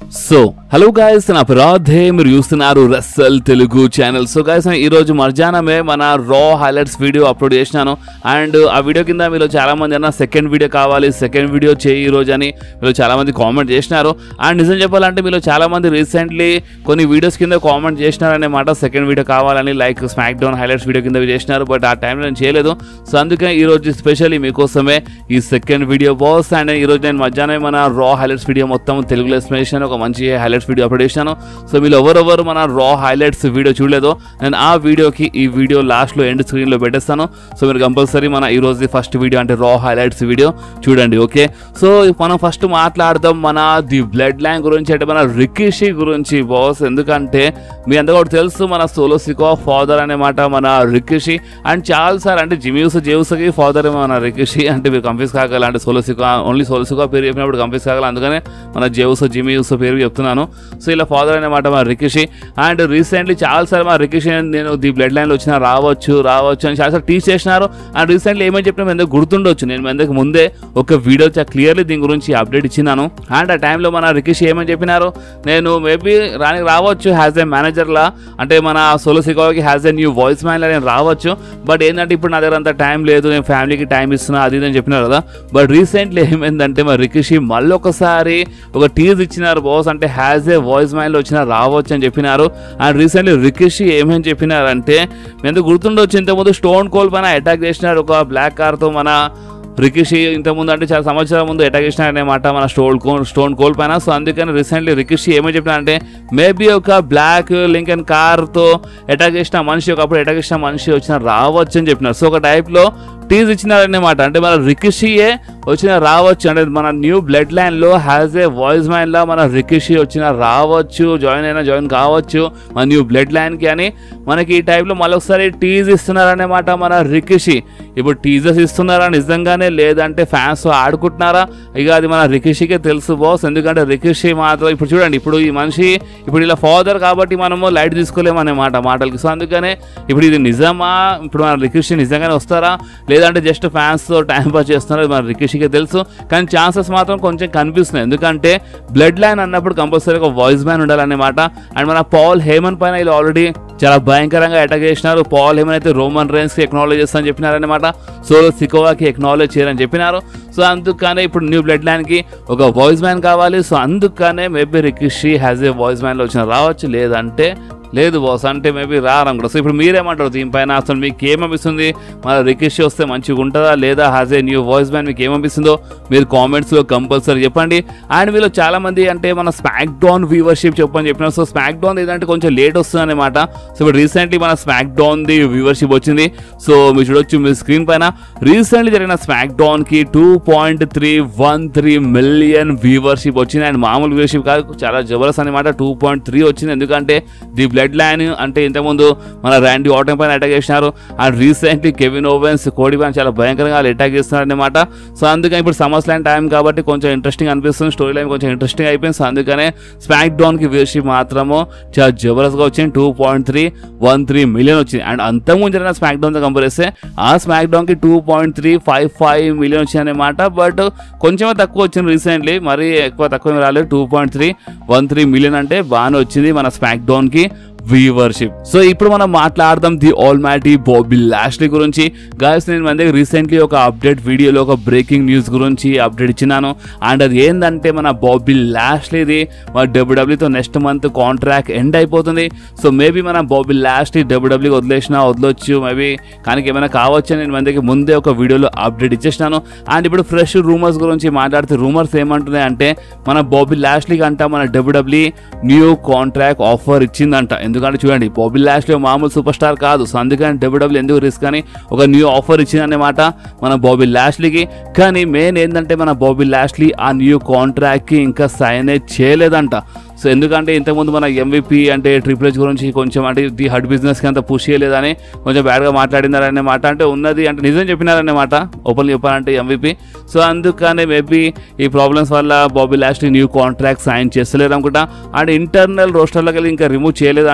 so hello guys నా అపరాధే మీరు చూస్తున్నారు Russell Telugu channel so guys ఈ రోజు మధ్యాహ్నమే మన రా హైలైట్స్ వీడియో అప్లోడ్ చేసినాను అండ్ ఆ వీడియో కింద మీలో చాలా మంది అన్న సెకండ్ వీడియో కావాలి సెకండ్ వీడియో చేయి ఈ రోజు అని మీరు చాలా మంది కామెంట్ చేసినారు అండ్ నిజం చెప్పాలంటే మీలో చాలా మంది రీసెంట్లీ కొన్ని వీడియోస్ కింద కామెంట్ చేసినారనే మాట సెకండ్ వీడియో కావాలని like SmackDown highlights video కింద చేసినారు బట్ ఆ టైంలో నేను చేయలేదు సో అందుకే ఈ రోజు స్పెషల్లీ మీకోసమే ఈ సెకండ్ వీడియో బాస్ అండ్ ఈ రోజు నేను మధ్యాహ్నం మన రా హైలైట్స్ వీడియో మొత్తం తెలుగులో ఎక్స్ప్లెనేషన్ ఒక మంచి హైలైట్స్ వీడియో అప్లోడ్ చేశాను సో మీరు ఎవరెవరు మన రా హైలైట్స్ వీడియో చూడలేదో నేను ఆ వీడియోకి ఈ వీడియో లాస్ట్లో ఎండ్ స్క్రీన్లో పెట్టేస్తాను సో మీరు కంపల్సరీ మన ఈ రోజు ఫస్ట్ వీడియో అంటే రా హైలైట్స్ వీడియో చూడండి ఓకే సో మనం ఫస్ట్ మాట్లాడదాం మన ది బ్లడ్ లైన్ గురించి అంటే మన రికిషి గురించి బాస్ ఎందుకంటే మీ అందరూ కూడా తెలుసు మన సోలోసికో ఫాదర్ అనే మాట మన రికిషి అండ్ చాలా సార్ అంటే జిమ్యూస్ జేవుస్కి ఫాదర్ మన రికిషి అంటే మీరు కంఫ్యూజ్ కాగల అంటే సోలోసికో ఓన్లీ సోలోసికో పేరు చెప్పినప్పుడు కంఫ్యూజ్ కాగల అందుకనే మన జేవుస్ జిమ్యూస్ పేరు చెప్తున్నాను సో ఇలా ఫాదర్ అనమాట మా రికిషి అండ్ రీసెంట్లీ చాలాసార్లు మా రికిషి నేను ది బ్లడ్ లైన్లో వచ్చినా రావచ్చు రావచ్చు అని చాలాసార్లు టీచ్ చేసినారు అండ్ రీసెంట్లీ ఏమని చెప్పినా మీ అందరికి గుర్తుండొచ్చు నేను మీ అందరికి ముందే ఒక వీడియో క్లియర్లీ దీని గురించి అప్డేట్ ఇచ్చినాను అండ్ ఆ టైంలో మన రికిషి ఏమని చెప్పినారు నేను మేబీ రానికి రావచ్చు హ్యాజ్ ఏ మేనేజర్లా అంటే మన Solo Sikoa has a new voice మ్యాన్లా నేను రావచ్చు బట్ ఏంటంటే ఇప్పుడు నా దగ్గర అంత టైం లేదు నేను ఫ్యామిలీకి టైం ఇస్తున్నా అది ఇది అని చెప్పినారు కదా బట్ రీసెంట్లీ ఏమైందంటే మా రికిషి మళ్ళీ ఒకసారి ఒక టీజ్ ఇచ్చినారు బాస్ అంటే హ్యాజ్ ఏ వాయిస్ మ్యాన్లో వచ్చిన రావచ్చు అని చెప్పినారు అండ్ రీసెంట్లీ రికిషి ఏమని చెప్పినారంటే ఎందుకు గుర్తుండొచ్చు ఇంతకుముందు స్టోన్ కోల్ పైన అటాక్ చేసినారు ఒక బ్లాక్ కార్తో మన రికిషి ఇంతకుముందు అంటే చాలా సంవత్సరాల ముందు అటాక్ చేసినారనేమాట మన స్టోన్ కోల్ స్టోన్ కోల్ పైన సో అందుకని రీసెంట్లీ రికిషి ఏమని చెప్పినారంటే మేబీ ఒక బ్లాక్ లింకన్ కార్తో అటాక్ చేసిన మనిషి ఒకప్పుడు అటాక్ చేసిన మనిషి వచ్చిన రావచ్చు అని చెప్పినారు సో ఒక టైప్లో టీజ్ ఇచ్చినారన్నమాట అంటే మన రికిషియే వచ్చిన రావచ్చు అంటే మన న్యూ బ్లడ్ లైన్లో హ్యాజ్ ఏ వాయిస్ మ్యాన్లో మన రికిషి వచ్చిన రావచ్చు జాయిన్ అయినా జాయిన్ కావచ్చు మన న్యూ బ్లడ్ లైన్కి అని మనకి ఈ టైప్లో మళ్ళొకసారి టీజ్ ఇస్తున్నారన్నమాట మన రికిషి ఇప్పుడు టీజర్స్ ఇస్తున్నారా నిజంగానే లేదంటే ఫ్యాన్స్ ఆడుకుంటున్నారా ఇక అది మన రికిషికే తెలుసు బాస్ ఎందుకంటే రికిషి మాత్రం ఇప్పుడు చూడండి ఇప్పుడు ఈ మనిషి ఇప్పుడు ఇలా ఫాదర్ కాబట్టి మనము లైట్ తీసుకోలేము అన్నమాట మాటలకి సో అందుకనే ఇప్పుడు ఇది నిజమా ఇప్పుడు మన రికిషి నిజంగానే వస్తారా లేదంటే జస్ట్ ఫ్యాన్స్తో టైం పాస్ చేస్తున్నారు మన రికిషికే తెలుసు కానీ ఛాన్సెస్ మాత్రం కొంచెం కనిపిస్తున్నాయి ఎందుకంటే బ్లడ్ లైన్ అన్నప్పుడు కంపల్సరీ ఒక వాయిస్ మ్యాన్ ఉండాలన్నమాట అండ్ మన పాల్ హేమన్ పైన ఇలా ఆల్రెడీ చాలా భయంకరంగా అటాక్ చేసినారు పాల్ హేమన్ అయితే రోమన్ రేన్స్కి ఎక్నాలజ్ చేస్తా అని చెప్పినారనమాట సోలో సికోవాకి ఎక్నాలజ్ చేయరని చెప్పినారు సో అందుకనే ఇప్పుడు న్యూ బ్లడ్ లైన్కి ఒక వాయిస్ మ్యాన్ కావాలి సో అందుకనే maybe Rikishi has a voice మ్యాన్లో వచ్చిన రావచ్చు లేదంటే లేదు బాస్ అంటే మేబీ రారనుకుంటా సో ఇప్పుడు మీరేమంటారు దీనిపైన అసలు మీకు ఏమనిపిస్తుంది మన రికిషి వస్తే మంచిగా ఉంటుందా లేదా has a new voice man మీకు ఏమనిపిస్తుందో మీరు కామెంట్స్లో కంపల్సరీ చెప్పండి అండ్ మీలో చాలా మంది అంటే మన స్మాక్ డౌన్ వ్యూవర్షిప్ చెప్పని చెప్పినారు సో స్మాక్ డౌన్ ఏదంటే కొంచెం లేట్ వస్తుంది అనమాట సో ఇప్పుడు రీసెంట్లీ మన స్మాక్ డౌన్ది వ్యూవర్షిప్ వచ్చింది సో మీరు చూడొచ్చు మీ స్క్రీన్ పైన రీసెంట్లీ జరిగిన స్మాక్ డౌన్కి two point three one three million viewership వచ్చింది అండ్ మామూలు వ్యూవర్షిప్ కాదు చాలా జబర్దస్త్ అనమాట టూ పాయింట్ త్రీ వచ్చింది ఎందుకంటే ది బ్లడ్ లైన్ అంటే ఇంతకుముందు మన ర్యాండీ ఆటం పైన అటాక్ చేసినారు and recently Kevin Owens Cody పైన చాలా భయంకరంగా వాళ్ళు అటాక్ చేస్తున్నారు అనమాట సో అందుకని ఇప్పుడు సమర్స్ లైన్ టైం కాబట్టి కొంచెం ఇంట్రెస్టింగ్ అనిపిస్తుంది స్టోరీ లైన్ కొంచెం ఇంట్రెస్టింగ్ అయిపోయింది సో అందుకనే స్మాక్ డౌన్కి వ్యూవర్షిప్ మాత్రము చాలా జబర్దస్త్గా వచ్చింది two point three one three million వచ్చింది అండ్ అంతకుముందు జరిగిన స్మాక్ డౌన్తో కంపేర్ చేస్తే ఆ స్మాక్ డౌన్కి two point three five five million వచ్చింది అనమాట బట్ కొంచెమే తక్కువ వచ్చింది రీసెంట్లీ మరీ ఎక్కువ తక్కువ ఏమీ రాలేదు two point three one three million అంటే బాగానే వచ్చింది మన స్మాక్ డౌన్కి వ్యూవర్షిప్ సో ఇప్పుడు మనం మాట్లాడదాం the all mighty Bobby Lashley గురించి గాయస్ నేను మన దగ్గర రీసెంట్లీ ఒక అప్డేట్ వీడియోలో ఒక బ్రేకింగ్ న్యూస్ గురించి అప్డేట్ ఇచ్చినాను అండ్ అది ఏంటంటే మన బాబీ లాస్ట్లీది మన డబ్ల్యూడబ్ల్యూతో నెక్స్ట్ మంత్ కాంట్రాక్ట్ ఎండ్ అయిపోతుంది సో మేబీ మన బాబీ లాస్ట్లీ డబ్ల్యూడబ్ల్యూ వదిలేసినా వదలొచ్చు మేబీ కానీ ఏమైనా కావచ్చు అని నేను మన దగ్గర ముందే ఒక వీడియోలో అప్డేట్ ఇచ్చేసినాను అండ్ ఇప్పుడు ఫ్రెష్ రూమర్స్ గురించి మాట్లాడితే రూమర్స్ ఏమంటున్నాయి అంటే మన బాబీ లాస్ట్లీకి అంట మన డబ్ల్యూడబ్ల్యూ న్యూ కాంట్రాక్ట్ ఆఫర్ ఇచ్చిందంట ఎందుకంటే చూడండి బాబీ లాస్ట్లీ మామూలు సూపర్ స్టార్ కాదు సో అందుకని డబ్ల్యూడబ్ల్యూ ఎందుకు రిస్క్ అని ఒక న్యూ ఆఫర్ ఇచ్చిందన్నమాట మన బాబీ లాస్ట్లీకి కానీ మెయిన్ ఏంటంటే మన బాబీ లాస్ట్లీ ఆ న్యూ కాంట్రాక్ట్కి ఇంకా సైన్ చేయలేదంట సో ఎందుకంటే ఇంతకుముందు మన ఎంవిపి అంటే ట్రిపుల్ హెచ్ గురించి కొంచెం అంటే ది హడ్ బిజినెస్కి అంత పుష్ చేయలేదని కొంచెం బ్యాడ్గా మాట్లాడినారనే మాట అంటే ఉన్నది అంటే నిజం చెప్పినారనే మాట ఓపెన్ చెప్పాలంటే ఎంవిపి సో అందుకనే మేబీ ఈ ప్రాబ్లమ్స్ వల్ల Bobby Lashley new contract sign చేస్తలేరు అనుకుంటా అండ్ ఇంటర్నల్ రోస్టర్లోకి వెళ్ళి ఇంకా రిమూవ్ చేయలేదంట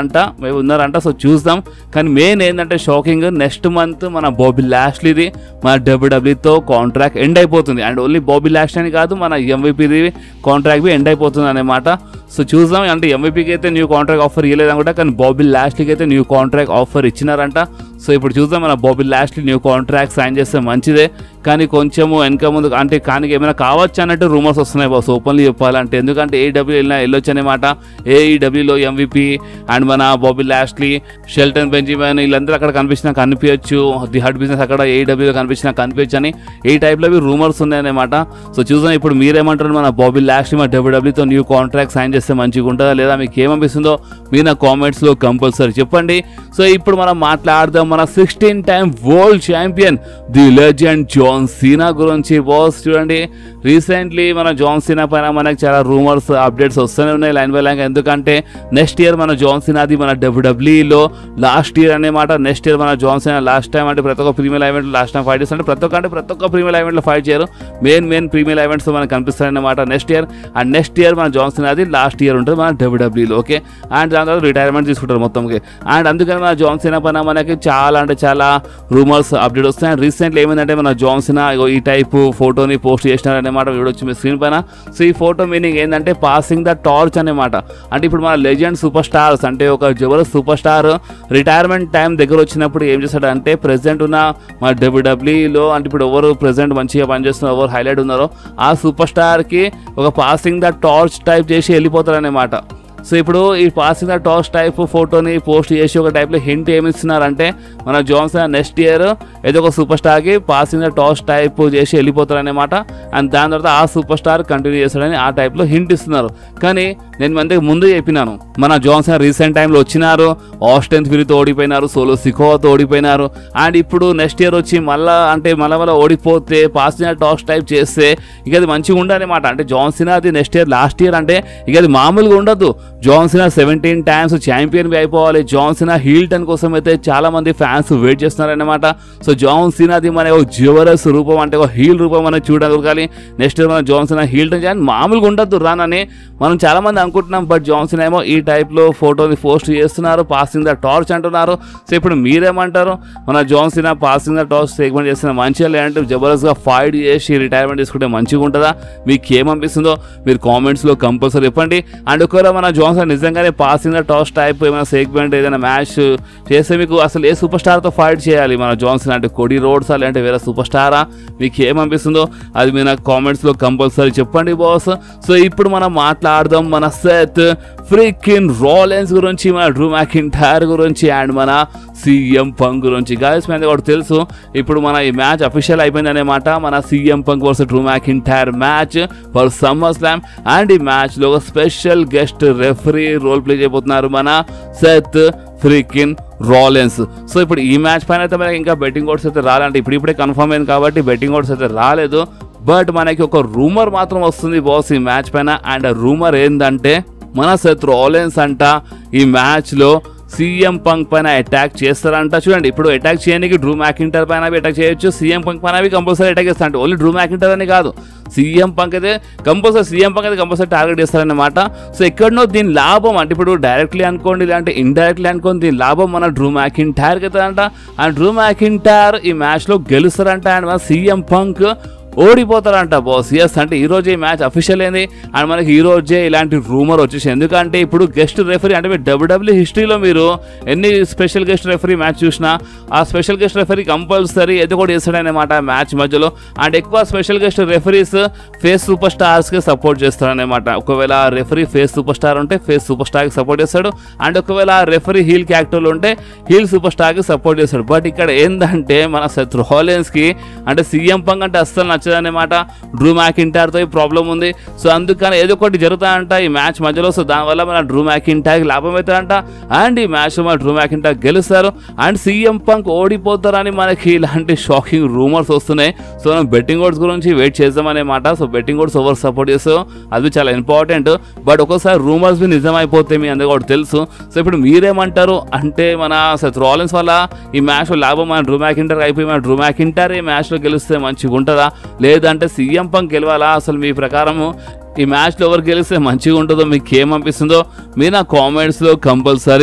ఉన్నారంట మేము ఉన్నారంట సో చూద్దాం కానీ మెయిన్ ఏంటంటే షాకింగ్ నెక్స్ట్ మంత్ మన బాబీ లాస్ట్లీది మన డబ్ల్యూడబ్ల్యూతో కాంట్రాక్ట్ ఎండ్ అయిపోతుంది అండ్ ఓన్లీ బాబీ లాస్ట్ అని కాదు మన ఎంవీపీది కాంట్రాక్ట్ బి ఎండ్ అయిపోతుంది అనమాట సో చూద్దాం అంటే ఎంవీపీకి అయితే న్యూ కాంట్రాక్ట్ ఆఫర్ ఇవ్వలేదు అనుకుంటా కానీ బాబీ లాస్ట్కి అయితే న్యూ కాంట్రాక్ట్ ఆఫర్ ఇచ్చినారంట సో ఇప్పుడు చూద్దాం మన Bobby Lashley new contract sign చేస్తే మంచిదే కానీ కొంచెము వెనక ముందు అంటే కానీ ఏమైనా కావచ్చు అన్నట్టు రూమర్స్ వస్తున్నాయి బాస్ ఓపెన్లీ చెప్పాలంటే ఎందుకంటే ఏడబ్ల్యూ వెళ్ళినా వెళ్ళొచ్చు అనమాట ఏఈడబ్ల్యూలో ఎంవిపి అండ్ మన బాబీ లాస్ట్లీ షెల్టన్ బెంజిమన్ వీళ్ళందరూ అక్కడ కనిపించినా కనిపించచ్చు ది హడ్ బిజినెస్ అక్కడ ఏఈడబ్ల్యూలో కనిపించినా కనిపించచ్చు అని ఈ టైప్లో రూమర్స్ ఉన్నాయన్నమాట సో చూద్దాం ఇప్పుడు మీరేమంటారు మన బాబీ లాస్ట్లీ మన డబ్ల్యూడబ్ల్యూతో న్యూ కాంట్రాక్ట్ సైన్ చేస్తే మంచిగా ఉంటుందా లేదా మీకు ఏమనిపిస్తుందో మీరు నా కామెంట్స్లో కంపల్సరీ చెప్పండి సో ఇప్పుడు మనం మాట్లాడదాం మన sixteen time world champion the legend John Cena గురించి బాస్ చూడండి రీసెంట్లీ మన జాన్ సీనా పైన మనకి చాలా రూమర్స్ అప్డేట్స్ వస్తూనే ఉన్నాయి లైన్ బై లైన్ ఎందుకంటే నెక్స్ట్ ఇయర్ మన జాన్ సీనాది మన డబ్ల్యూడబ్ల్యూలో లాస్ట్ ఇయర్ అనే మాట నెక్స్ట్ ఇయర్ మన జాన్ సీనా లాస్ట్ టైం అంటే ప్రతి ఒక్క premier event last time fight చేస్తుంటే ప్రతి ఒక్క అంటే ప్రతి ఒక్క ప్రీమియర్ ఈవెంట్లో ఫైట్ చేయరు మెయిన్ మెయిన్ ప్రీమియర్ ఈవెంట్స్ మనకు కనిపిస్తాయన్నమాట next year and next year మన జాన్ సీనాది లాస్ట్ ఇయర్ ఉంటుంది మన డబ్ల్యూడబ్ల్యూలో ఓకే అండ్ దాని తర్వాత రిటైర్మెంట్ తీసుకుంటారు మొత్తంకి అండ్ అందుకని మన జాన్ సీనా పైన మనకి చాలా అంటే చాలా రూమర్స్ అప్డేట్ వస్తాయి అండ్ రీసెంట్లీ ఏమైందంటే మన జాన్ సీనా ఇగో ఈ టైప్ ఫోటోని పోస్ట్ చేసినారనేమాట వీడియో వచ్చి మీ స్క్రీన్ పైన సో ఈ ఫోటో మీనింగ్ ఏంటంటే పాసింగ్ ద టార్చ్ అనమాట అంటే ఇప్పుడు మన లెజెండ్ సూపర్ స్టార్స్ అంటే ఒక జబర్దస్త్ సూపర్ స్టార్ రిటైర్మెంట్ టైం దగ్గర వచ్చినప్పుడు ఏం చేస్తాడు అంటే ప్రెసెంట్ ఉన్న మన డబ్ల్యూడబ్ల్యూలో అంటే ఇప్పుడు ఎవరు ప్రెసెంట్ మంచిగా పనిచేస్తున్నారు ఎవరు హైలైట్ ఉన్నారో ఆ సూపర్ స్టార్కి ఒక పాసింగ్ ద టార్చ్ టైప్ చేసి వెళ్ళిపోతారు అనమాట సో ఇప్పుడు ఈ పాసింగ్ ద టాస్ టైప్ ఫోటోని పోస్ట్ చేసి ఒక టైప్లో హింట్ ఏమి ఇస్తున్నారంటే మన జాన్సన్ నెక్స్ట్ ఇయర్ ఏదో ఒక సూపర్ స్టార్కి పాసింగ్ ద టాస్ టైప్ చేసి వెళ్ళిపోతారనమాట అండ్ దాని తర్వాత ఆ సూపర్ స్టార్ కంటిన్యూ చేస్తాడని ఆ టైప్లో హింట్ ఇస్తున్నారు కానీ నేను మందికి ముందు చెప్పినాను మన జాన్సన్ రీసెంట్ టైంలో వచ్చినారు ఆస్టెన్ ఫిరీతో ఓడిపోయినారు సోలో సికోతో ఓడిపోయినారు అండ్ ఇప్పుడు నెక్స్ట్ ఇయర్ వచ్చి మళ్ళా అంటే మళ్ళీ మళ్ళీ ఓడిపోతే పాసింగ్ ద టాస్ టైప్ చేస్తే ఇక అది మంచిగా ఉండాలన్నమాట అంటే జాన్సన్ అది నెక్స్ట్ ఇయర్ లాస్ట్ ఇయర్ అంటే ఇక అది మామూలుగా ఉండదు జాన్సన్ సెవెంటీన్ టైమ్స్ ఛాంపియన్ అయిపోవాలి జాన్సన్ హీల్టన్ కోసం అయితే చాలా మంది ఫ్యాన్స్ వెయిట్ చేస్తున్నారన్నమాట సో జాన్సన్ అది మన ఒక జివరస్ రూపం అంటే ఒక హీల్ రూపం మనం చూడగలగాలి నెక్స్ట్ మన జాన్సన్ హీల్టన్ చేయని మామూలుగా ఉండద్దు రాన్ అని మనం చాలా మంది అనుకుంటున్నాం బట్ జాన్సన్ ఏమో ఈ టైప్లో ఫోటోని పోస్ట్ చేస్తున్నారు పాసింగ్ ద టార్చ్ అంటున్నారు సో ఇప్పుడు మీరేమంటారు మన John Cena passing the torch segment చేసిన మంచిగా లేదంటే జబర్దస్త్గా ఫైట్ చేసి రిటైర్మెంట్ తీసుకుంటే మంచిగా ఉంటుందా మీకు ఏమనిపిస్తుందో మీరు కామెంట్స్లో కంపల్సరీ చెప్పండి అండ్ ఒకవేళ మన జాన్సన్ నిజంగానే పాసింగ్ ద టాస్ టైప్ ఏమైనా సెగ్మెంట్ ఏదైనా మ్యాచ్ చేస్తే మీకు అసలు ఏ సూపర్ స్టార్తో ఫైట్ చేయాలి మన జాన్సన్ అంటే కొడి రోడ్సా లేదంటే వేరే సూపర్ స్టారా మీకు ఏమనిపిస్తుందో అది మీరు నాకు కామెంట్స్లో కంపల్సరీ చెప్పండి బాస్ సో ఇప్పుడు మనం మాట్లాడదాం మన సెత్ ఫ్రీకిన్ రాలెన్స్ గురించి మన డ్రూ మ్యాకింటైర్ గురించి అండ్ మన సీఎం పంక్ గురించి గాయస్ మీద కూడా తెలుసు ఇప్పుడు మన ఈ మ్యాచ్ అఫీషియల్ అయిపోయింది అనమాట మన CM Punk versus Drew McIntyre match for Summer Slam and ఈ మ్యాచ్లో ఒక special guest referee role play చేయబోతున్నారు మన సెత్ ఫ్రీకిన్ రాలెన్స్ సో ఇప్పుడు ఈ మ్యాచ్ పైన అయితే మనకి ఇంకా బెట్టింగ్ ఓట్స్ అయితే రాలంటే ఇప్పుడు ఇప్పుడే కన్ఫర్మ్ అయింది కాబట్టి బెట్టింగ్ ఓట్స్ అయితే రాలేదు బట్ మనకి ఒక రూమర్ మాత్రం వస్తుంది బాస్ ఈ మ్యాచ్ పైన అండ్ ఆ రూమర్ ఏంటంటే మన సెత్ రాలెన్స్ అంట ఈ మ్యాచ్లో సీఎం పంక్ పైన అటాక్ చేస్తారంట చూడండి ఇప్పుడు అటాక్ చేయడానికి డ్రూ మ్యాకింటర్ పైన అటాక్ చేయొచ్చు సీఎం పంక్ పైన కంపల్సరీ అటాక్ చేస్తారంట ఓన్లీ డ్రూ మ్యాకింటర్ అని కాదు సీఎం పంక్ అయితే కంపల్సరీ సీఎం పంక్ అయితే కంపల్సరీ టార్గెట్ చేస్తారన్నమాట సో ఎక్కడనో దీని లాభం అంటే ఇప్పుడు డైరెక్ట్లీ అనుకోండి లేదంటే ఇండైరెక్ట్లీ అనుకోండి దీని లాభం మన డ్రూ మ్యాకింటైర్కి అవుతుందంట అండ్ డ్రూ మ్యాకింటైర్ ఈ మ్యాచ్లో గెలుస్తారంట అండ్ మన సీఎం పంక్ ఓడిపోతారంట బాస్ ఎస్ అంటే ఈ రోజే ఈ మ్యాచ్ అఫీషియల్ అయింది అండ్ మనకి ఈ రోజే ఇలాంటి రూమర్ వచ్చేసి ఎందుకంటే ఇప్పుడు గెస్ట్ రెఫరీ అంటే మీరు డబ్ల్యూడబ్ల్యూ హిస్టరీలో మీరు ఎన్ని స్పెషల్ గెస్ట్ రెఫరీ మ్యాచ్ చూసినా ఆ స్పెషల్ గెస్ట్ రెఫరీ కంపల్సరీ ఏదో కూడా చేస్తాడనమాట మ్యాచ్ మధ్యలో అండ్ ఎక్కువ special guest referees face super స్టార్స్కి సపోర్ట్ చేస్తారనమాట ఒకవేళ రెఫరీ ఫేస్ సూపర్ స్టార్ ఉంటే ఫేస్ సూపర్ స్టార్కి సపోర్ట్ చేస్తాడు అండ్ ఒకవేళ రెఫరీ హీల్ క్యారెక్టర్లు ఉంటే హీల్ సూపర్ స్టార్కి సపోర్ట్ చేస్తాడు బట్ ఇక్కడ ఏంటంటే మన సెత్ హాలెన్స్కి అంటే సీఎం పంక్ అంటే అస్సలు నచ్చదన్నమాట డ్రూ మ్యాకింటార్తో ఈ ప్రాబ్లం ఉంది సో అందుకని ఏదో ఒకటి జరుగుతాయంట ఈ మ్యాచ్ మధ్యలో సో దానివల్ల మన డ్రూ మ్యాకింటార్కి లాభం అవుతుందంట అండ్ ఈ మ్యాచ్లో మన డ్రూ మ్యాకింటార్ గెలుస్తారు అండ్ సీఎం పంక్ ఓడిపోతారని మనకి ఇలాంటి షాకింగ్ రూమర్స్ వస్తున్నాయి సో మనం బెట్టింగ్ ఓడ్స్ గురించి వెయిట్ చేద్దామనేమాట సో బెట్టింగ్ ఓడ్స్ ఎవరు సపోర్ట్ చేస్తారో అది చాలా ఇంపార్టెంట్ బట్ ఒక్కోసారి రూమర్స్ బి నిజమైపోతే మీ అందరికీ కూడా తెలుసు సో ఇప్పుడు మీరేమంటారు అంటే మన సెత్ రాలెన్స్ వల్ల ఈ మ్యాచ్లో లాభం మన డ్రూ మ్యాకింటర్ అయిపోయి మన డ్రూ మ్యాకింటర్ ఈ మ్యాచ్లో గెలిస్తే మంచిగా ఉంటుందా లేదంటే సీఎం పంక్ గెలవాలా అసలు మీ ప్రకారము ఈ మ్యాచ్లో ఎవరు గెలిస్తే మంచిగా ఉంటుందో మీకు ఏమనిపిస్తుందో మీరు నా కామెంట్స్లో కంపల్సరీ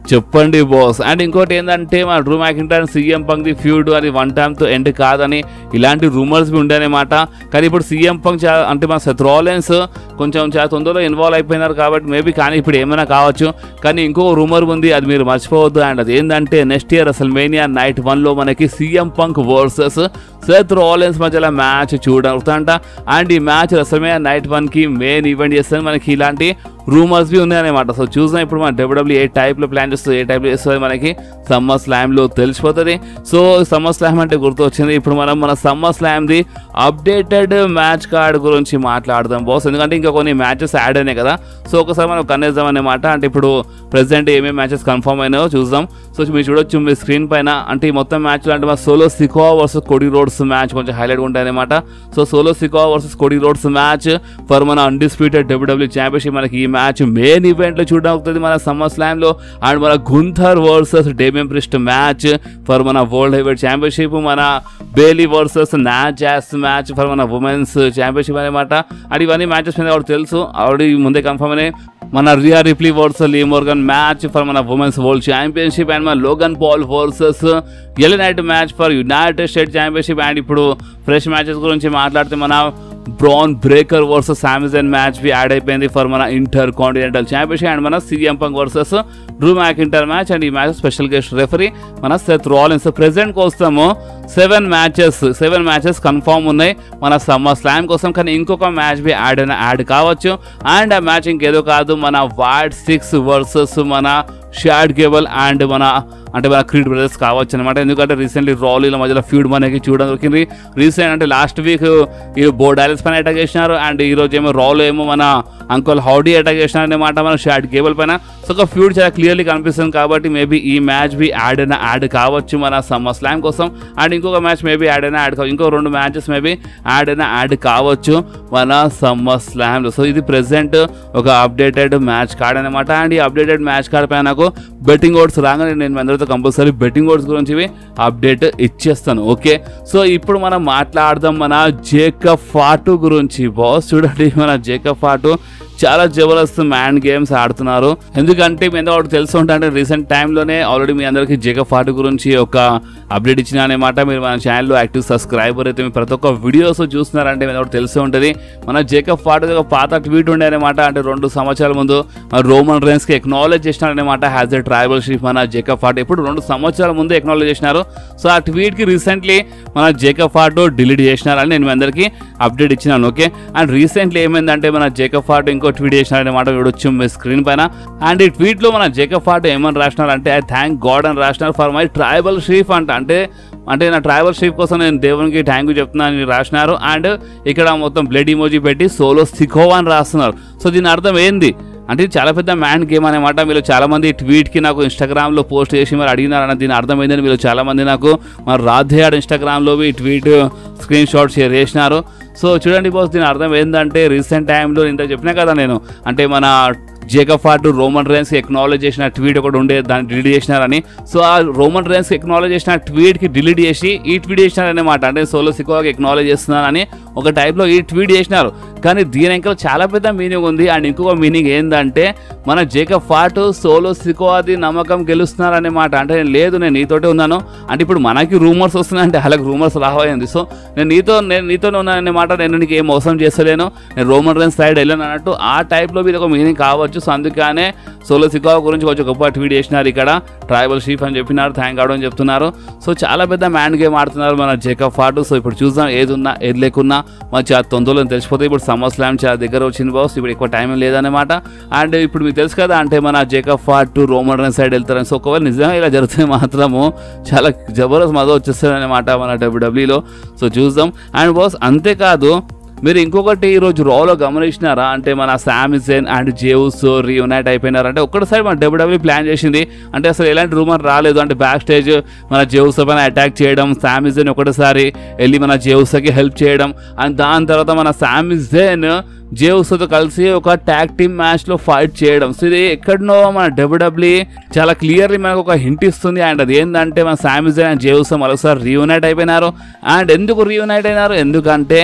చెప్పండి బాస్ అండ్ ఇంకోటి ఏంటంటే మన Drew McIntyre CM Punk the feud అది వన్ టైమ్తో ఎండ్ కాదని ఇలాంటి రూమర్స్ ఉండేనమాట కానీ ఇప్పుడు సీఎం పంక్ చా అంటే మన సెత్ రాలెన్స్ కొంచెం చాలా తొందరలో ఇన్వాల్వ్ అయిపోయినారు కాబట్టి మేబీ కానీ ఇప్పుడు ఏమైనా కావచ్చు కానీ ఇంకో రూమర్ ఉంది అది మీరు మర్చిపోవద్దు అండ్ అది ఏంటంటే నెక్స్ట్ ఇయర్ అసలు మేనియా నైట్ వన్లో మనకి CM Punk versus Seth Rollins మధ్యలో మ్యాచ్ చూడవుతుందంట అండ్ ఈ మ్యాచ్ అసలు నైట్ వన్కి మెయిన్ ఈవెంట్ చేస్తుంది మనకి ఇలాంటి రూమర్స్ బి ఉన్నాయన్నమాట సో చూసాం ఇప్పుడు మన డబ్ల్యూడబ్ల్యూ ఏ టైప్లో ప్లాన్ చేస్తుంది ఏ టైప్లో చేస్తుంది మనకి సమ్మర్ స్లామ్లో తెలిసిపోతుంది సో సమ్మర్ స్లామ్ అంటే గుర్తు వచ్చింది ఇప్పుడు మనం మన సమ్మర్ స్లామ్ది అప్డేటెడ్ మ్యాచ్ కార్డ్ గురించి మాట్లాడదాం బాస్ ఎందుకంటే ఇంకా కొన్ని మ్యాచెస్ యాడ్ అయినాయి కదా సో ఒకసారి మనం కనేద్దాం అన్నమాట అంటే ఇప్పుడు ప్రెసెంట్ ఏమేమి మ్యాచెస్ కన్ఫర్మ్ అయినాయో చూద్దాం సో మీరు చూడొచ్చు మీ స్క్రీన్ పైన అంటే ఈ మొత్తం మ్యాచ్లు అంటే మన Solo Sikoa versus Cody Rhodes match కొంచెం హైలైట్ ఉంటాయన్నమాట so Solo Sikoa versus Cody Rhodes match for మన అన్డిస్ప్యూటెడ్ డబ్ల్యూడబ్ల్యూ ఛాంపియన్షిప్ మనకి ఈ మ్యాచ్ మెయిన్ ఈవెంట్లో చూడడం అవుతుంది మన సమ్మర్ స్లామ్లో అండ్ మన Gunther versus Damian Priest match for మన వరల్డ్ హెవీవెయిట్ ఛాంపియన్షిప్ మన Bayley versus Nia Jax match for మన ఉమెన్స్ ఛాంపియన్షిప్ అనమాట అండ్ ఇవన్నీ మ్యాచెస్ మీద ఆవిడ తెలుసు ఆల్రెడీ ముందే కన్ఫర్మ్ అయినాయి మన Rhea రిప్లీ versus Liv Morgan match for మన ఉమెన్స్ వరల్డ్ ఛాంపియన్షిప్ అండ్ మన Logan Paul versus LA Knight match for United State championship and ఇప్పుడు ఫ్రెష్ మ్యాచెస్ గురించి మాట్లాడితే మన Bron Breakker versus Sami Zayn match be add అయిపోయింది ఫర్ మన ఇంటర్ కాంటినెంటల్ ఛాంపియన్షిప్ అండ్ మన CM Punk versus Drew McIntyre match and ఈ match special guest referee మన Seth Rollins present కోసము seven matches seven matches confirm ఉన్నాయి మన Summer Slam కోసం కానీ ఇంకొక మ్యాచ్ బి యాడ్ అయిన యాడ్ కావచ్చు అండ్ ఆ మ్యాచ్ ఇంకేదో కాదు మన వాడ్ సిక్స్ వర్సెస్ మన షాడ్ కేబుల్ అండ్ మన అంటే మన క్రీడ్ బ్రదర్స్ కావచ్చు అనమాట ఎందుకంటే రీసెంట్లీ రాలీల మధ్యలో ఫ్యూడ్ మనకి చూడడం దొరికింది రీసెంట్ అంటే లాస్ట్ వీక్ ఈ బో డాలెస్ పైన అటాక్ చేసినారు అండ్ ఈ రోజు ఏమో రాలో ఏమో మన అంకుల్ హౌడీ అటాక్ చేసినారు అనమాట మన షాడ్ కేబుల్ పైన సో ఒక ఫ్యూడ్ చాలా క్లియర్లీ కనిపిస్తుంది కాబట్టి మేబీ ఈ మ్యాచ్ బి యాడ్ అయిన యాడ్ కావచ్చు మన సమ్మర్ స్లామ్ కోసం అండ్ ఇంకొక మ్యాచ్ మేబీ యాడ్ అయినా యాడ్ కావచ్చు ఇంకో రెండు మ్యాచెస్ మేబీ యాడ్ అయినా యాడ్ కావచ్చు మన సమ్మర్ స్లామ్లో సో ఇది ప్రెసెంట్ ఒక అప్డేటెడ్ మ్యాచ్ కార్డ్ అనమాట అండ్ ఈ అప్డేటెడ్ మ్యాచ్ కార్డ్ పైన నాకు బెట్టింగ్ ఓడ్స్ రాగానే నేను మీ అందరితో కంపల్సరీ బెట్టింగ్ ఓడ్స్ గురించి అప్డేట్ ఇచ్చేస్తాను ఓకే సో ఇప్పుడు మనం మాట్లాడదాం మన జేకబ్ ఫాటు గురించి బాస్ చూడండి మన జేకబ్ ఫాటు చాలా జబర్దస్త్ మ్యాన్ గేమ్స్ ఆడుతున్నారు ఎందుకంటే మీ అందరూ ఒకటి తెలుసు అంటే రీసెంట్ టైంలోనే ఆల్రెడీ మీ అందరికీ జేకబ్ ఫాటు గురించి ఒక అప్డేట్ ఇచ్చిన అనమాట మీరు మన ఛానల్లో యాక్టివ్ సబ్స్క్రైబర్ అయితే మీరు ప్రతి ఒక్క వీడియోస్ చూస్తున్నారంటే మీరు ఒకటి తెలిసి ఉంటుంది మన జేకబ్ ఫాటు ఒక పాత ట్వీట్ ఉండే అనమాట అంటే రెండు సంవత్సరాల ముందు మన రోమన్ రేన్స్కి ఎక్నాలజ్ చేసినారనమాట హ్యాజ్ ఎ ట్రైబల్ షీఫ్ మన జేకబ్ ఫాటు ఇప్పుడు రెండు సంవత్సరాల ముందు ఎక్నాలజ్ చేసినారు సో ఆ ట్వీట్కి రీసెంట్లీ మన జేకబ్ ఫాటు డిలీట్ చేసినారని నేను మీ అందరికీ అప్డేట్ ఇచ్చినాను ఓకే అండ్ రీసెంట్లీ ఏమైందంటే మన జేకబ్ ఫాటు ఇంకో ట్వీట్ చేసినారనమాట చూడొచ్చు మీ స్క్రీన్ పైన అండ్ ఈ ట్వీట్లో మన జేకబ్ ఫాటు ఏమని రాసినారంటే ఐ థ్యాంక్ గాడ్ అని రాసినారు ఫర్ మై ట్రైబల్ షీఫ్ అంట అంటే అంటే నా ట్రైబల్ షీఫ్ కోసం నేను దేవునికి థ్యాంక్ యూ చెప్తున్నాను అని రాసినారు అండ్ ఇక్కడ మొత్తం బ్లడ్ ఇమోజీ పెట్టి సోలో సికోవా అని రాస్తున్నారు సో దీని అర్థం ఏంది అంటే ఇది చాలా పెద్ద మ్యాన్ గేమ్ అనమాట మీరు చాలా మంది ట్వీట్కి నాకు ఇన్స్టాగ్రామ్లో పోస్ట్ చేసి మరి అడిగినారన్న దీని అర్థమైందని మీరు చాలా మంది నాకు మరి రాధే ఆడ ఇన్స్టాగ్రామ్లో ఈ ట్వీట్ స్క్రీన్ షాట్ షేర్ చేసినారు సో చూడండి బాస్ దీని అర్థం ఏంటంటే రీసెంట్ టైంలో ఇంత చెప్పినా కదా నేను అంటే మన Jacob Fatu Roman Reigns acknowledge చేసిన ట్వీట్ ఒకటి ఉండే దాన్ని డిలీట్ చేసినారని సో ఆ రోమన్ రేన్స్ ఎక్నాలజ్ చేసిన ట్వీట్కి డిలీట్ చేసి ఈ ట్వీట్ చేసినారనమాట అంటే సోలో సికోకి ఎక్నాలజ్ చేస్తున్నానని ఒక టైప్లో ఈ ట్వీట్ చేసినారు కానీ దీని ఇంకా చాలా పెద్ద మీనింగ్ ఉంది అండ్ ఇంకొక మీనింగ్ ఏంటంటే మన జేకబ్ ఫాటు సోలో సికోది నమ్మకం గెలుస్తున్నారనే మాట అంటే నేను లేదు నేను నీతోటే ఉన్నాను అంటే ఇప్పుడు మనకి రూమర్స్ వస్తున్నాయంటే అలాగే రూమర్స్ రావయింది సో నేను నీతో నేను నీతోనే ఉన్నాననే మాట నేను నీకు ఏం మోసం చేస్తలేను నేను రోమన్ రేన్స్ సైడ్ వెళ్ళాను అన్నట్టు ఆ టైప్లో ఇది ఒక మీనింగ్ కావచ్చు సో అందుకనే సోలో సికో గురించి కొంచెం గొప్ప ట్వీట్ చేసినారు ఇక్కడ ట్రైబల్ షీఫ్ అని చెప్పినారు థ్యాంక్ అవడం చెప్తున్నారు సో చాలా పెద్ద మ్యాన్ గేమ్ ఆడుతున్నారు మన జేకబ్ ఫాటు సో ఇప్పుడు చూద్దాం ఏది ఉన్నా ఏది లేకున్నా మన చాలా తొందరలో తెలిసిపోతే ఇప్పుడు సమ్మర్ స్లామ్ చాలా దగ్గర వచ్చింది బాస్ ఇప్పుడు ఎక్కువ టైం లేదన్నమాట అండ్ ఇప్పుడు మీకు తెలుసు కదా అంటే మన Jacob Fatu Roman Reigns side వెళ్తారని సో ఒకవేళ నిజంగా ఇలా జరిగితే మాత్రము చాలా జబర్దస్త్ మజా వచ్చేస్తుంది అనమాట మన డబ్ల్యూడబ్ల్యూలో సో చూద్దాం అండ్ బాస్ అంతేకాదు మీరు ఇంకొకటి ఈరోజు రాలో గమనించినారా అంటే మన శామిసన్ అండ్ జేవుస్ రీయునైట్ అయిపోయినారు అంటే ఒక్కసారి మన డబ్ల్యూడబ్ల్యూ ప్లాన్ చేసింది అంటే అసలు ఎలాంటి రూమర్ రాలేదు అంటే బ్యాక్ స్టేజ్ మన జేవుస్ పైన అటాక్ చేయడం శామిజన్ ఒకటిసారి వెళ్ళి మన జేవుస్కి హెల్ప్ చేయడం అండ్ దాని తర్వాత మన శామిజన్ జేవుస్తో కలిసి ఒక ట్యాగ్ టీమ్ మ్యాచ్లో ఫైట్ చేయడం సో ఇది ఎక్కడనో మన డబ్ల్యూడబ్ల్యూ చాలా క్లియర్లీ మనకు ఒక హింట్ ఇస్తుంది అండ్ అది ఏంటంటే మన శామిజన్ అండ్ జేవుస్ మరోసారి రీయునైట్ అయిపోయినారు అండ్ ఎందుకు రీయునైట్ అయినారు ఎందుకంటే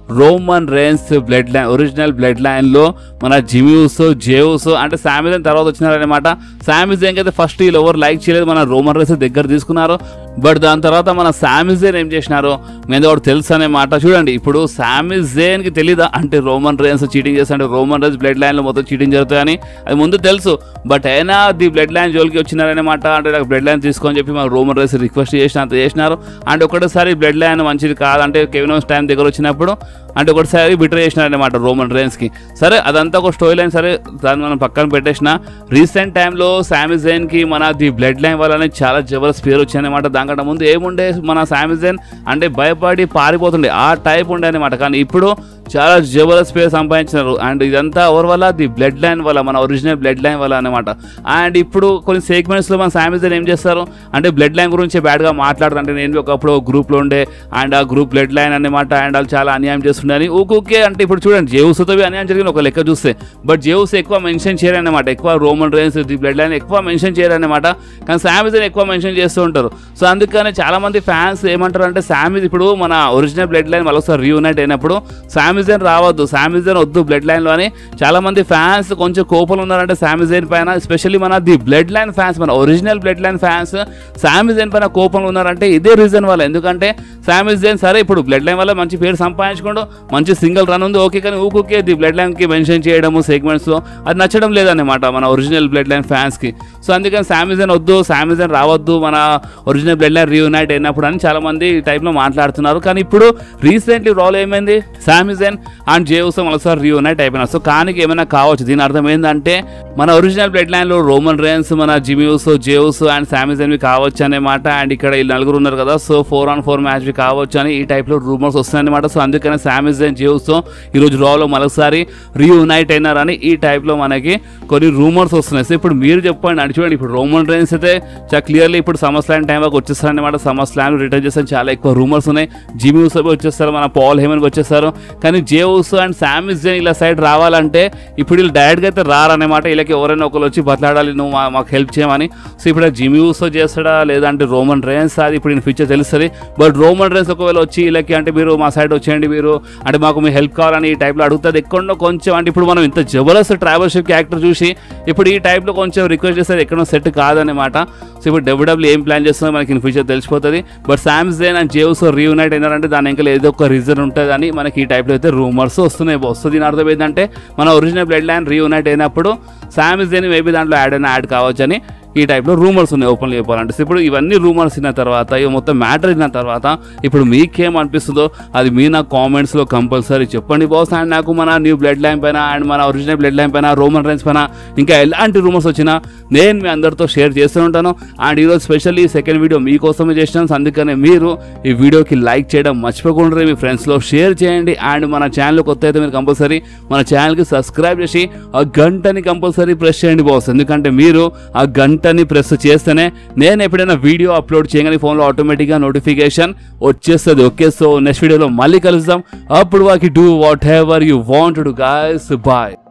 Roman Reigns blood line original blood లైన్లో మన జిమ్యూస్ జేవుస్ అంటే శామిజన్ తర్వాత వచ్చినారనమాట శామిజన్ అయితే ఫస్ట్ వీళ్ళు ఎవరు లైక్ చేయలేదు మన రోమన్ రేస్ దగ్గర తీసుకున్నారు బట్ దాని తర్వాత మన శామిజేన్ ఏం చేసినారు మీద వాడు తెలుసు అనే మాట చూడండి ఇప్పుడు శామిజేన్కి తెలీదా అంటే రోమన్ రేన్స్ చీటింగ్ చేస్తా అంటే రోమన్ రేన్స్ బ్లడ్ లైన్లో మొత్తం చీటింగ్ జరుగుతాయని అది ముందు తెలుసు బట్ అయినా ది బ్లడ్ లైన్ జోలికి వచ్చినారనమాట అంటే నాకు బ్లడ్ లైన్ తీసుకొని చెప్పి మన రోమన్ రేస్ రిక్వెస్ట్ చేసిన అంత చేసినారు అండ్ ఒకటేసారి బ్లడ్ లైన్ మంచిది కాదంటే కెవినోస్ టైం దగ్గర వచ్చినప్పుడు అంటే ఒకటిసారి బిటర్ చేసినారనమాట రోమన్ రేన్స్కి సరే అదంతా ఒక స్టోరీ లైన్ సరే దాన్ని మనం పక్కన పెట్టేసిన రీసెంట్ టైంలో శామిజైన్కి మన ది బ్లడ్ లైన్ వల్లనే చాలా జబర్దస్త్ పేరు వచ్చిందనమాట దానికంటే ముందు ఏముండే మన శామిజైన్ అంటే భయపడి పారిపోతుండే ఆ టైప్ ఉండే అనమాట కానీ ఇప్పుడు చాలా జబర్దస్త్ పేరు సంపాదించినారు అండ్ ఇదంతా ఎవరి వల్ల ది బ్లడ్ లైన్ వల్ల మన ఒరిజినల్ బ్లడ్ లైన్ వల్ల అనమాట అండ్ ఇప్పుడు కొన్ని సెగ్మెంట్స్లో మన శామిజన్ ఏం చేస్తారు అంటే బ్లడ్ లైన్ గురించి బ్యాడ్గా మాట్లాడుతారు అంటే నేను ఒకప్పుడు గ్రూప్లో ఉండే అండ్ ఆ గ్రూప్ బ్లడ్ లైన్ అనమాట అండ్ వాళ్ళు చాలా అన్యాయం చేస్తుండే అని ఊకే అంటే ఇప్పుడు చూడండి జేవుస్తో అన్యాయం జరిగిన ఒక లెక్క చూస్తే బట్ జేవుస్ ఎక్కువ మెన్షన్ చేయరన్నమాట ఎక్కువ Roman Reigns the blood line ఎక్కువ మెన్షన్ చేయరన్నమాట కానీ శామిజన్ ఎక్కువ మెన్షన్ చేస్తూ ఉంటారు సో అందుకనే చాలా మంది ఫ్యాన్స్ ఏమంటారు అంటే శామిజ్ ఇప్పుడు మన ఒరిజినల్ బ్లడ్ లైన్ మళ్ళొకసారి రీయూనైట్ అయినప్పుడు శామిజన్ రావద్దు శామిజన్ వద్దు బ్లడ్ లైన్లో అని చాలా మంది ఫ్యాన్స్ కొంచెం కోపంలో ఉన్నారంటే శామిజన్ పైన ఎస్పెషల్లీ మన ది బ్లడ్ లైన్ ఫ్యాన్స్ మన original blood line fans Sami Zayn పైన కోపంలో ఉన్నారంటే ఇదే రీజన్ వల్ల ఎందుకంటే శామిజన్ సరే ఇప్పుడు బ్లడ్ లైన్ వల్ల మంచి పేరు సంపాదించుకోండు మంచి సింగిల్ రన్ ఉంది ఓకే కానీ ఊకే ది బ్లడ్ లైన్కి మెన్షన్ చేయడము సెగ్మెంట్స్లో అది నచ్చడం లేదన్నమాట మన ఒరిజినల్ బ్లడ్ లైన్ ఫ్యాన్స్కి సో అందుకని శామిజన్ వద్దు శామిజన్ రావద్దు మన ఒరిజినల్ బ్లడ్ లైన్ రీయునైట్ అయినప్పుడు అని చాలా మంది ఈ టైప్లో మాట్లాడుతున్నారు కానీ ఇప్పుడు రీసెంట్లీ రోల్ ఏమైంది శామిజన్ అండ్ జేవుస్ ఒకసారి రీయునైట్ అయిపోయినారు సో కానికి ఏమైనా కావచ్చు దీని అర్థం ఏంటంటే మన ఒరిజినల్ బ్లడ్ లైన్లో రోమన్ రేన్స్ మన జిమ్యూస్ జేవుస్ అండ్ శామిజన్వి కావచ్చు అనే మాట అండ్ ఇక్కడ ఈ నలుగురు ఉన్నారు కదా సో ఫోర్ ఆన్ ఫోర్ మ్యాచ్వి కావచ్చు అని ఈ టైప్లో రూమర్స్ వస్తున్నాయన్నమాట సో అందుకనే శామిజన్ జేవుస్తో ఈరోజు రాలో మరోసారి రీయునైట్ అయినారని ఈ టైప్లో మనకి కొన్ని రూమర్స్ వస్తున్నాయి సో ఇప్పుడు మీరు చెప్పండి అంటే చూడండి ఇప్పుడు రోమన్ రేన్స్ అయితే చాలా క్లియర్లీ ఇప్పుడు సమస్లాన్ టైం వరకు వచ్చేస్తారనమాట సమస్లాన్ రిటర్న్ చేస్తాను చాలా ఎక్కువ రూమర్స్ ఉన్నాయి జిమ్యూస్ అవి వచ్చేస్తారు మన పాల్ హేమన్కి వచ్చేస్తారు కానీ జేవుస్ అండ్ శామిస్ జైన్ ఇలా సైడ్ రావాలంటే ఇప్పుడు వీళ్ళు డైరెక్ట్గా అయితే రారన్నమాట వీళ్ళకి ఎవరైనా ఒకరు వచ్చి బతలాడాలి నువ్వు మా- మాకు హెల్ప్ చేయమని సో ఇప్పుడు జిమ్యూస్ చేస్తాడా లేదంటే రోమన్ రేన్స్ అది ఇప్పుడు ఫ్యూచర్ తెలుస్తుంది బట్ రోమన్ రేన్స్ ఒకవేళ వచ్చి వీళ్ళకి అంటే మీరు మా సైడ్ వచ్చేయండి మీరు అంటే మాకు మీ హెల్ప్ కావాలని ఈ టైప్లో అడుగుతుంది ఎక్కడో కొంచెం అంటే ఇప్పుడు మనం ఇంత జబర్దస్త్ ట్రావెల్ షిప్ క్యారెక్టర్ చూసి ఇప్పుడు ఈ టైప్లో కొంచెం రిక్వెస్ట్ చేస్తే ఎక్కడో సెట్ కాదనమాట సో ఇప్పుడు డబ్ల్యూడబ్ల్యూ ఏం ప్లాన్ చేస్తుందో మనకి ఇన్ ఫ్యూచర్ తెలిసిపోతుంది but Sami Zayn and Jey Uso reunite అయినారంటే దాని ఇంకా ఏదో ఒక రీజన్ ఉంటుందని మనకి ఈ టైప్లో అయితే రూమర్స్ వస్తున్నాయి వస్తుంది దీని అర్థం ఏంటంటే మన ఒరిజినల్ బ్లడ్ లైన్ రీయునైట్ అయినప్పుడు శామ్స్ జైన్ మేబీ దాంట్లో యాడ్ అయినా యాడ్ కావచ్చని ఈ టైప్లో రూమర్స్ ఉన్నాయి ఓపెన్ చెప్పాలంటే సో ఇప్పుడు ఇవన్నీ రూమర్స్ విన్న తర్వాత ఇవి మొత్తం మ్యాటర్ విన్న తర్వాత ఇప్పుడు మీకేం అనిపిస్తుందో అది మీ నా కామెంట్స్లో కంపల్సరీ చెప్పండి బాస్ అండ్ నాకు మన న్యూ బ్లడ్ లైన్ పైన అండ్ మన ఒరిజినల్ బ్లడ్ లైన్ పైన రోమన్ రైన్స్ పైన ఇంకా ఎలాంటి రూమర్స్ వచ్చినా నేను మీ అందరితో షేర్ చేస్తూ ఉంటాను అండ్ ఈరోజు స్పెషల్లీ సెకండ్ వీడియో మీకోసమే చేసినాను సో అందుకనే మీరు ఈ వీడియోకి లైక్ చేయడం మర్చిపోకుండా మీ ఫ్రెండ్స్లో షేర్ చేయండి అండ్ మన ఛానల్ కొత్త అయితే మీరు కంపల్సరీ మన ఛానల్కి సబ్స్క్రైబ్ చేసి ఆ గంటని కంపల్సరీ ప్రెస్ చేయండి బాస్ ఎందుకంటే మీరు ఆ గంటని ప్రెస్ చేస్తేనే నేను ఎప్పుడైనా వీడియో అప్లోడ్ చేయగానే ఫోన్లో ఆటోమేటిక్గా నోటిఫికేషన్ వచ్చేస్తుంది ఓకే సో నెక్స్ట్ వీడియోలో మళ్ళీ కలుద్దాం అప్పుడు వాకి do whatever you want to guys bye